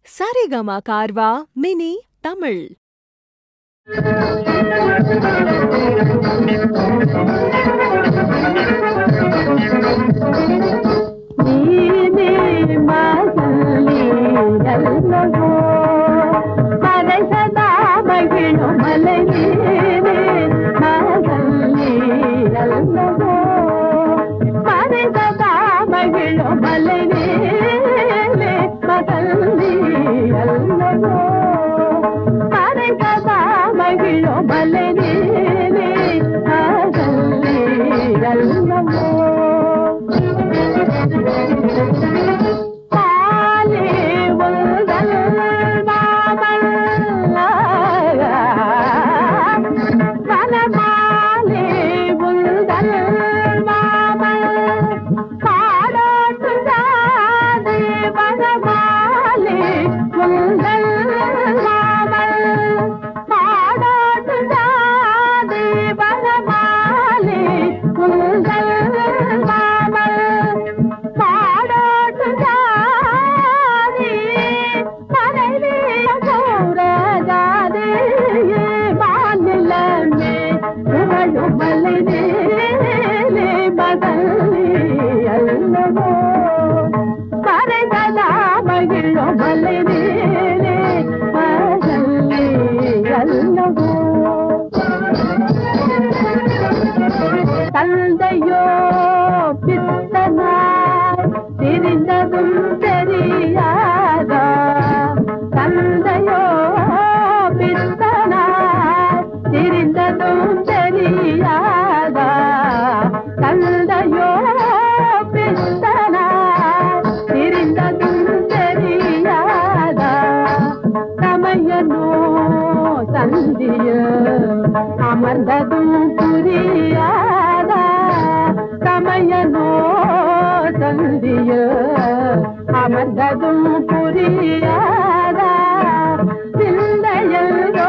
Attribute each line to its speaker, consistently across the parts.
Speaker 1: Saregama கார்வா mini Tamil
Speaker 2: ನೀನೇ ಮಾಸಲ್ಲಿ ಎಲ್ಲವೋ ಪರಸದ ಮಗಿಳು ಮಲೆ ನೀನೇ ಮಾಸಲ್ಲಿ ಎಲ್ಲವೋ ಪರಸದ ಮಗಿಳು ಮಲೆ ನೀನೇ ಮಗಲ್ಲಿ ಎಲ್ಲವೋ ಪರಸದ ಮಗಿಳು ಮಲೆ ನೀನೇ ಮಗಲ್ಲಿ ಎಲ್ಲವೋ பாலே உங்கள் மாமல் வனமாலே உங்கள் மாமல் பாடோட்டுதாது வனமாலே உங்கள் மாமல் பாடோட்டுதாது வனமாலே உங்கள் மாமல் பாடோட்டுதானே மனைவி சௌரஜாதே மாநிலமே புகழும் மலைனே மகளே அல்லவோ மறைதலா மகிழும் மலைனே மகளே அல்லவோ தந்தையோ பித்தனாய் தெரிந்ததும் தெரியாதா தந்தையோ பித்தனாய் தெரிந்ததும் தெரியாதா தந்தையோ பித்தனாய் தெரிந்ததும் தெரியாதா சமயனோ சந்திய அமர்ந்ததும் புரியாதா சமயனோ சந்திய அமர்ந்ததும் புரியாதா சிந்தையோ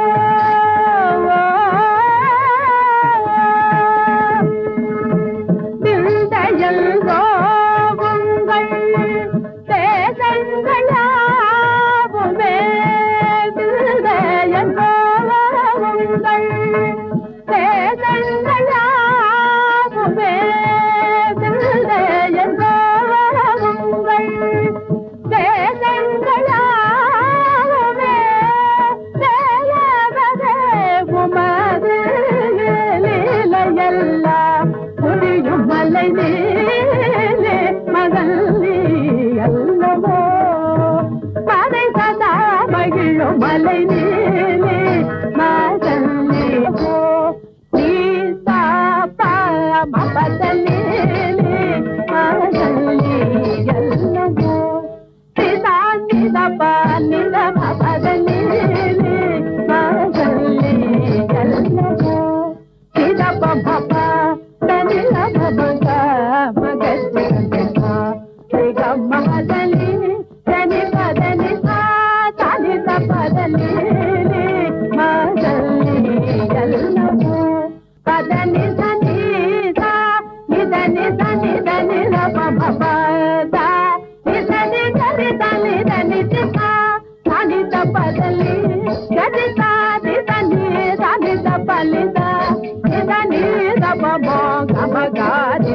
Speaker 2: சிந்தையோ உங்கள் தேசங்கள் யாவுமே சிந்தையோ உங்கள் தேசங்கள் யாவுமே சிந்தையோ உங்கள் தேசங்கள் யாவுமே தேயவரே உமது லீலையெல்லாம் புரியும் மலை நீலே மகள் நீ அல்லவோ மலை சதா மகிழும் மலை நீலே மகள் நீவோ நீ சாப்பா மபதலிலே மகள் நீ அல்லவோ நிதா நிதபா நிதப பதலிலே மகள் நீ அல்லவோ நிதப பபா தனில பபகா மகஜகா நிக மகதலி தனி பதனி சா தனித பதலிலே மகள் நீ அல்லவோ பதனி சனி சா நிதனி சனி தனி லப பபதா நிதனி கரி தனி தனி திசா தனி தபதலி கரி சா நிதனி தனி தபலிதா நிதனி தபமோ கமகாரி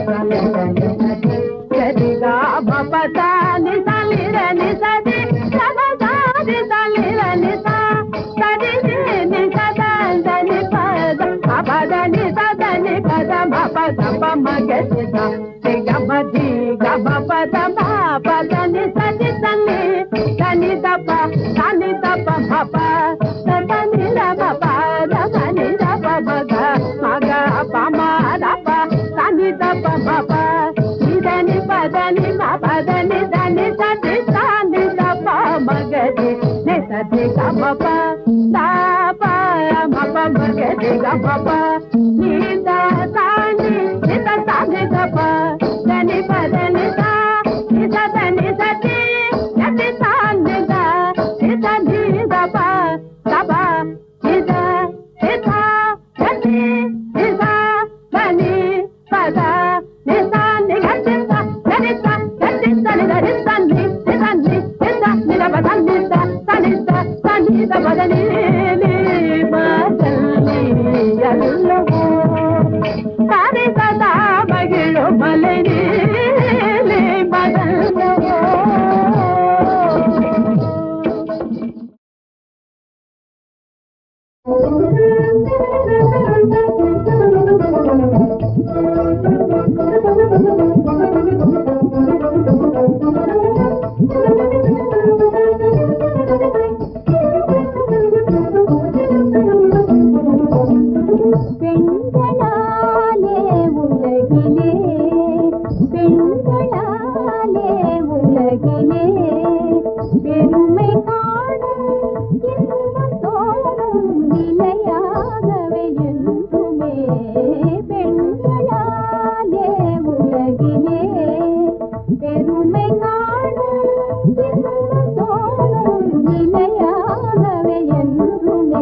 Speaker 2: கரி கா பபதா நிதனி ரனி சதி சதா நிதனி ரனி சா சதி நிதனி சதா தனி பத அபதனி சதனி பத மபத பமகசித திகமதி கபபத மபதனி சதி தனி தனி தப தனி தப மப தனி ரப தனி ரப மக மக பம ரப தனி தப மப நிதனி பதனி மபதனி தனி சதி தனி தப மகதி நிசதி கமப தாப மப மகதி கமப நித தானி நித தானி தப தனி பதனி தா நித தனி சதி யதி தானி தா நித நித ப தப நித நித யதி நித தனி பத நித நிகதி த யதி த யதி த நித நித நி நித நி நித நித பத நி பெண்களாலே உலகிலே பெண்களாலே உலகிலே பெருமை காணும் இன்பம் தோறும் நிலையாகவே என்றுமே பெண்களாலே உலகிலே பெருமை காணும் இன்பம் தோறும் நிலையாகவே என்றுமே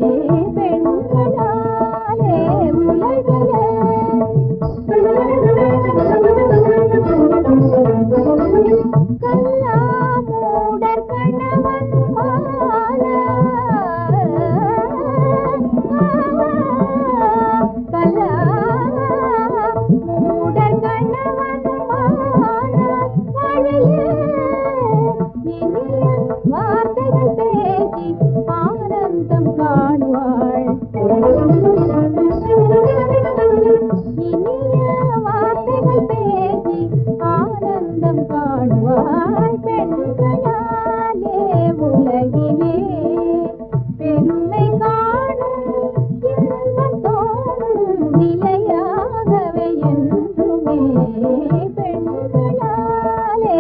Speaker 2: பெண்களாலே உலகிலே கல்லாமூடர் கணவன் மால கல்லாமூடர் கணவன் மால வழியே இனிய வார்த்தைகள் பேசி ஆனந்தம் காணுவாள் இனிய வார்த்தைகள் பேசி ஆனந்தம் காணுவாள் பெண்களாலே உலகிலே பெருமை காணும் இன்பம் தோணும் நிலையாகவே என்றுமே பெண்களாலே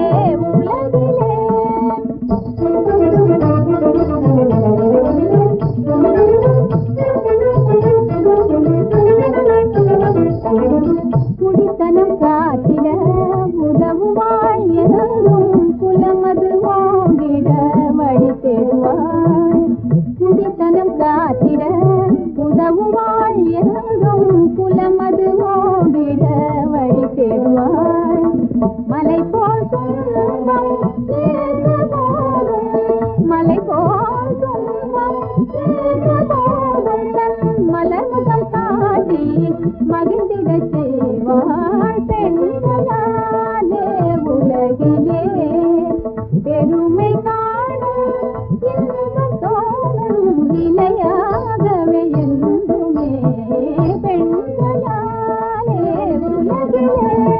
Speaker 2: உலகிலே குடித்தனம் காத்திட உதவுவாள் எனும் குலமது ஓங்கிட வழி தேடுவாள் குடித்தனம் காத்திட உதவுவாள் எனும் குலமது ஓங்கிட வழி தேடுவாள் மலை போல் துன்பம் சேர்ந்த போதும் மலை போல் துன்பம் சேர்ந்த போதும் தன் மலர்முகம் காட்டி மகிழ்ந்திடச் செய்வாள் பெண்களாலே உலகிலே பெருமை காணும் இன்பம் தோணும் நிலையாகவே என்றுமே பெண்களாலே உலகிலே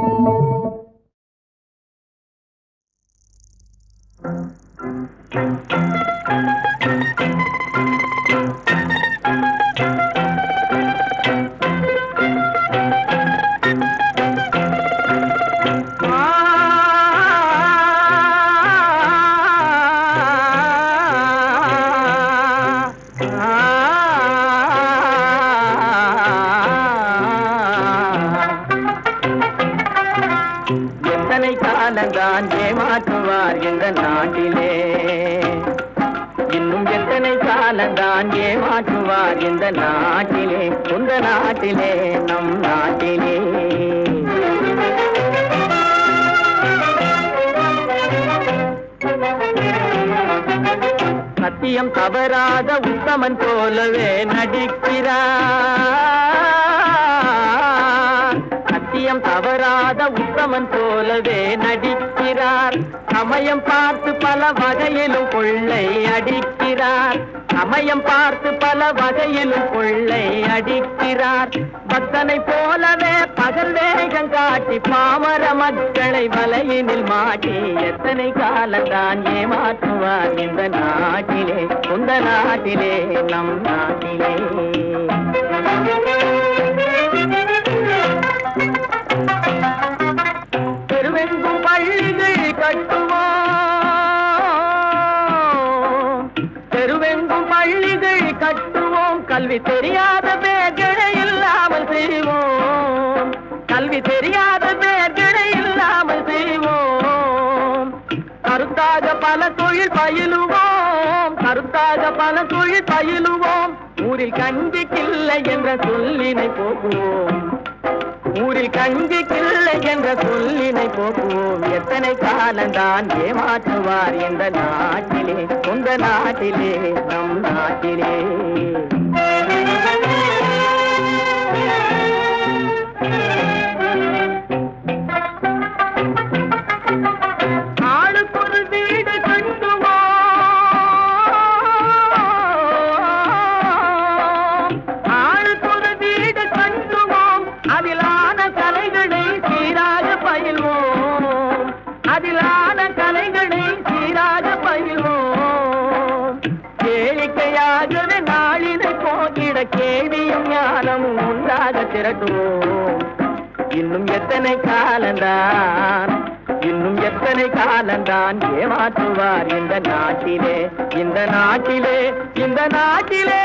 Speaker 3: எத்தனை காலந்தான் ஏமாற்றுவார் இந்த நாட்டிலே இன்னும் எத்தனை காலந்தான் ஏமாற்றுவார் இந்த நாட்டிலே உந்த நாட்டிலே நம் நாட்டிலே சத்தியம் தவறாத உத்தமன் போலவே நடிக்கிறார் சத்தியம் தவறாத உத்தமன் போலவே நடிக்கிறார் சமயம் பார்த்து பல வகையிலும் கொள்ளை அடிக்கிறார் சமயம் பார்த்து பல வகையிலும் கொள்ளை அடிக்கிறார் பக்தனை போலவே பகல் வேகம் காட்டி பாமர மக்களை வலையினில் மாட்டி எத்தனை காலந்தான் ஏமாற்றுவார் இந்த நாட்டிலே உந்த நாட்டிலே நம் நாட்டிலே தெருவெங்கும் பள்ளிகள் கட்டுவோம் தெருவெங்கும் பள்ளிகள் கட்டுவோம் கல்வி தெரியாத பேர்களை இல்லாமல் செய்வோம் கல்வி தெரியாத பேர்களை இல்லாமல் செய்வோம் கருத்தாக பல தொழில் பயிலுவோம் கருத்தாக பல தொழில் பயிலுவோம் ஊரில் கஞ்சிக்கில்லை என்ற சொல்லினை போக்குவோம் ஊரில் கஞ்சிக்கில்லை என்ற சொல்லினை போக்குவோம் எத்தனை காலந்தான் ஏமாற்றுவார் இந்த நாட்டிலே உந்த நாட்டிலே நம் நாட்டிலே ஆளுக்கொரு வீடு கட்டுவோம் ஆளுக்கொரு வீடு கட்டுவோம் அதிலான கலைகளை சீராக பயில்வோம் அதிலான கலைகளை சீராக பயில்வோம் திரட்டுவோம் இன்னும் எத்தனை காலந்தான் இன்னும் எத்தனை காலந்தான் ஏமாற்றுவார் இந்த நாட்டிலே இந்த நாட்டிலே இந்த நாட்டிலே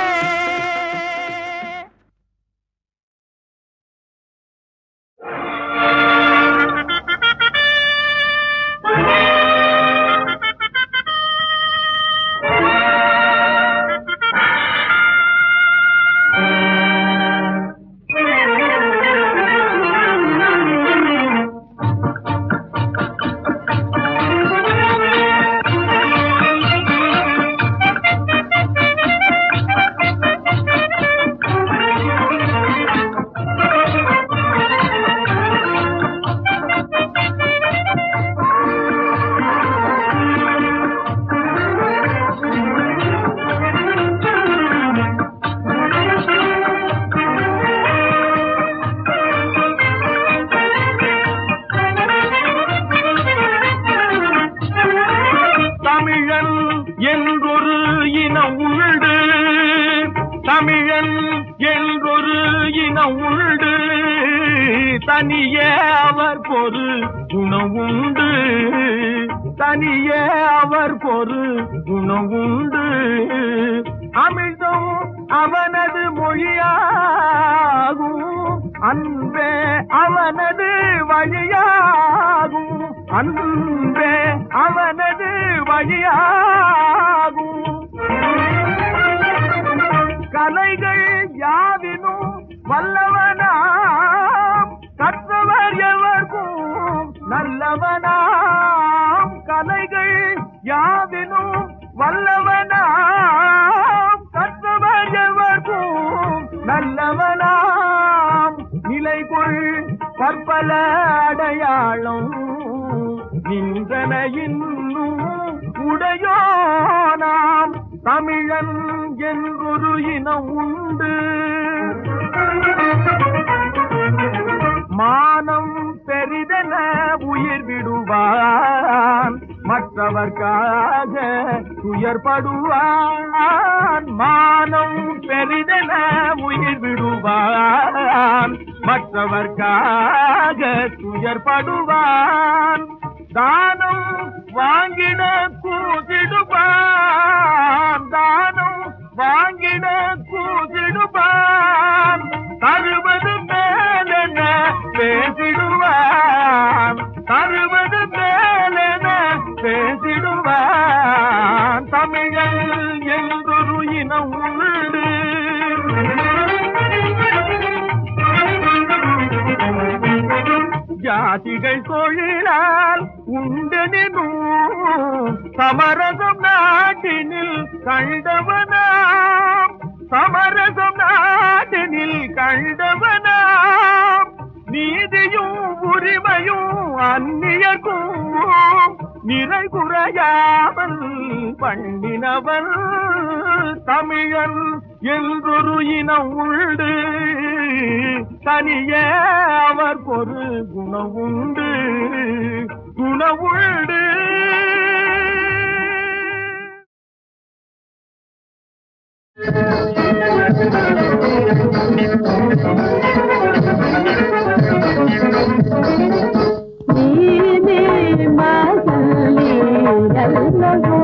Speaker 4: தமிழன் என்றொரு இனம் உண்டு தமிழன் என்றொரு இனம் உண்டு தனியே அவர் பொரு குணவுண்டு தனியே அவர் பொரு குணவுண்டு அமிழ்தம் அவனது மொழியாகும் அன்பே அவனது வழியாகும் அன்பே அவனது வழியாகும் கலைகள் யாவினும் வல்லவனாம் கற்றவர் எவர்க்கும் நல்லவனாம் கலைகள் யாவினும் வல்லவனாம் கற்றவர் எவர்க்கும் நல்லவனாம் நிலை கொள் பற்பல அடையாளம் நின்றன இன்னும் உடையோனாம் தமிழன் என்றொரு இனம் உண்டு மானம் பெரிதென உயிர் விடுவான் மற்றவர்க்காக துயர்படுவான் மானம் பெரிதென உயிர் விடுவான் மற்றவர்க்காக துயர்படுவான் தானம் வாங்கிட கூதிடுவான் தானம் வாங்கிட கூதிடுவான் தருவது மேலென பேசிடுவான் தருவது மேலென பேசிடுவான் தமிழன் என்றொரு இனம் உண்டு ஜாதிகள் தொழிலால் உண்டெனும் சமரசம் நாட்டினில் கண்டவனாம் சமரசம் நாட்டினில் கண்டவனாம் நீதியும் உரிமையும் அந்நியர்க்கும் நிறை குறையாமல் பண்ணினவன் தமிழன் என்றொரு இனம் உண்டு தனியே அவர் பொரு குணவுண்டு குணவுண்டு
Speaker 2: நீதி மாசல்லி எல்லோ